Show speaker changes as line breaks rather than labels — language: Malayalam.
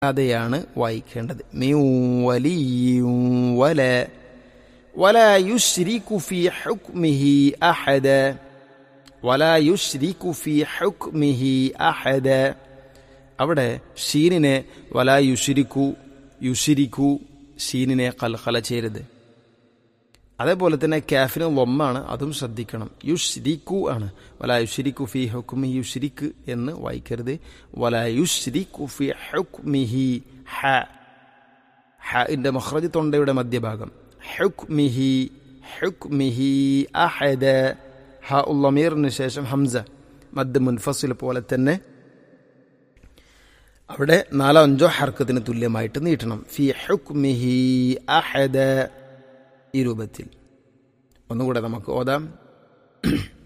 അതെയാണ് വായിക്കേണ്ടത് മിൻ വലിയ്യും വല ولا يشرك في حكمه أحدا ولا يشرك في حكمه أحدا അവിടെ ഷീനിനെ വലാ യുഷിരിക്കു യുഷിരിക്കു ഷീനിനെ കൽഖല ചെയ്യരുത് അതേപോലെ തന്നെ കാഫിന് ലൊമ്മാണ് അതും ശ്രദ്ധിക്കണം യുഷ്രിക്കു ആണ് വലാ യുഷിരിക്കു ഫി ഹുക്മി യുഷിരിക്ക് എന്ന് വായിക്കരുത് വലാ യുഷ്രിക്കു ഫി ഹുക്മിഹി ഹ ഹന്റെ മഹ്റജ് തൊണ്ടയുടെ മധ്യഭാഗം ഹുക്മിഹി ഹുക്മിഹി അഹദ ഹ ഉള്ളമീറിന് ശേഷം ഹംസ മദ് മുൻഫസിൽ പോലെ തന്നെ അവിടെ നാലോ അഞ്ചോ ഹർക്കത്തിന് തുല്യമായിട്ട് നീട്ടണം ഫി ഹുക്മിഹി അഹദ ഈ രൂപത്തിൽ ഒന്നുകൂടെ നമുക്ക് ഓതാം